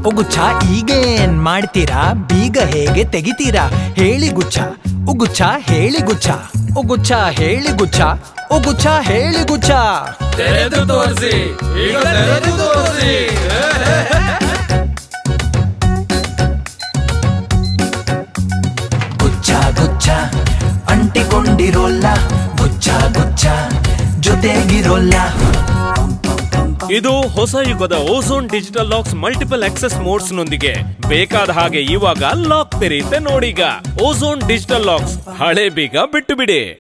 ಉಗುಚ್ಛ ಈಗೇನ್ ಮಾಡ್ತೀರಾ ಬೀಗ ಹೇಗೆ ತೆಗಿತೀರಾ ಹೇಳಿ ಗುಚ್ಛ ಉಗುಚ್ಛ ಹೇಳಿ ಗುಚ್ಛ ಉಗುಚ್ಛ ಹೇಳಿ ಗುಚ್ಛ ಉಗುಚ್ಛ ಹೇಳಿ ಗುಚ್ಛ ತೆರೆದು ತೋರಿಸಿ ಈಗ ತೆರೆದು ತೋರಿಸಿ ಗುಚ್ಛ ಗುಚ್ಛ ಅಂಟಿಕೊಂಡಿರೋಲ್ಲ ಗುಚ್ಛ ಗುಚ್ಛ ಜೊತೆಗಿರೋಲ್ಲ ಇದು ಹೊಸ ಯುಗದ Ozone digital locks multiple access modes ನೊಂದಿಗೆ ಬೇಕಾದ ಹಾಗೆ ಇವಾಗ ಲಾಕ್ ತೆರೆಯುತ್ತೆ ನೋಡೀಗ ಓಝೋನ್ ಡಿಜಿಟಲ್ ಲಾಕ್ಸ್ ಹಳೆ ಬೀಗ ಬಿಟ್ಟು ಬಿಡಿ